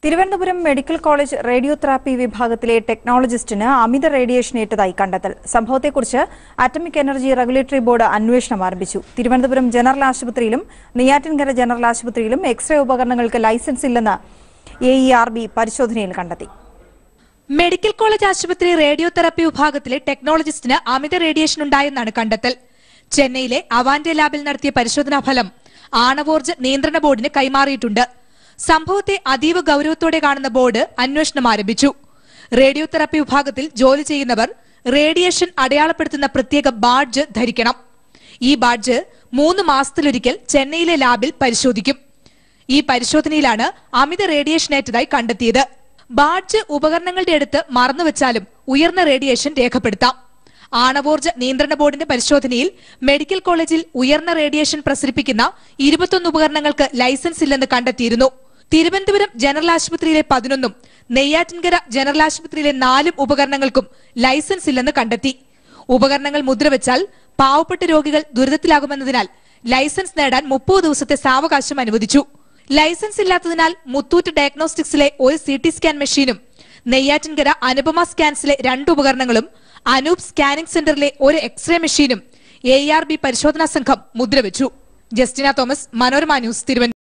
Thiruvananthapuram medical college radiotherapy വിഭാഗത്തിലെ ടെക്നോളജിസ്റ്റിന് അമിത radiation ഏറ്റതായി കണ്ടെത്തൽ സംഭവത്തെക്കുറിച്ച് ആറ്റമിക് എനർജി റെഗുലേറ്ററി ബോർഡ് അന്വേഷണം ആരംഭിച്ചു തിരുവനന്തപുരം ജനറൽ ആശുപത്രിയിലും നെയ്യാറ്റിൻകര ജനറൽ ആശുപത്രിയിലും എക്സ്റേ ഉപകരണങ്ങൾക്ക് ലൈസൻസ് ഇല്ലെന്ന് എ ഇ ആർ ബി പരിശോധനയിൽ കണ്ടെത്തി മെഡിക്കൽ കോളേജ് ആശുപത്രി റേഡിയോ തെറപ്പി വിഭാഗത്തിലെ ടെക്നോളജിസ്റ്റിന് അമിത റേഡിയേഷൻ ഉണ്ടായെന്നാണ് കണ്ടെത്തൽ ചെന്നൈയിലെ അവാന്റെ ലാബിൽ നടത്തിയ പരിശോധനാ ഫലം ആണവോർജ നിയന്ത്രണ ബോർഡിന് കൈമാറിയിട്ടുണ്ട് സംഭവത്തെ അതീവ ഗൌരവത്തോടെ കാണുന്ന ബോർഡ് അന്വേഷണം ആരംഭിച്ചു റേഡിയോ തെറപ്പി വിഭാഗത്തിൽ ജോലി ചെയ്യുന്നവർ റേഡിയേഷൻ അടയാളപ്പെടുത്തുന്ന പ്രത്യേക ബാഡ്ജ് ധരിക്കണം ഈ ബാഡ്ജ് മൂന്ന് മാസത്തിലൊരിക്കൽ ചെന്നൈയിലെ ലാബിൽ പരിശോധിക്കും ഈ പരിശോധനയിലാണ് അമിത റേഡിയേഷൻ ഏറ്റതായി കണ്ടെത്തിയത് ബാഡ്ജ് ഉപകരണങ്ങളുടെ അടുത്ത് മറന്നുവെച്ചാലും ഉയർന്ന റേഡിയേഷൻ രേഖപ്പെടുത്താം ആണവോർജ നിയന്ത്രണ ബോർഡിന്റെ പരിശോധനയിൽ മെഡിക്കൽ കോളേജിൽ ഉയർന്ന റേഡിയേഷൻ പ്രസരിപ്പിക്കുന്ന ഇരുപത്തൊന്ന് ഉപകരണങ്ങൾക്ക് ലൈസൻസ് ഇല്ലെന്ന് കണ്ടെത്തിയിരുന്നു തിരുവനന്തപുരം ജനറൽ ആശുപത്രിയിലെ പതിനൊന്നും നെയ്യാറ്റിൻകര ജനറൽ ആശുപത്രിയിലെ നാലും ഉപകരണങ്ങൾക്കും ലൈസൻസ് ഇല്ലെന്ന് കണ്ടെത്തി ഉപകരണങ്ങൾ മുദ്രവെച്ചാൽ പാവപ്പെട്ട രോഗികൾ ദുരിതത്തിലാകുമെന്നതിനാൽ ലൈസൻസ് നേടാൻ മുപ്പത് ദിവസത്തെ സാവകാശം അനുവദിച്ചു ലൈസൻസ് ഇല്ലാത്തതിനാൽ മുത്തൂറ്റ് ഡയഗ്നോസ്റ്റിക്സിലെ ഒരു സി ടി സ്കാൻ മെഷീനും നെയ്യാറ്റിൻകര അനുപമ സ്കാൻസിലെ രണ്ട് ഉപകരണങ്ങളും അനൂപ് സ്കാനിംഗ് സെന്ററിലെ ഒരു എക്സ്റേ മെഷീനും എ ആർ ബി പരിശോധനാ സംഘം മുദ്രവെച്ചു Justina Thomas Manorama news Thiruvananthapuram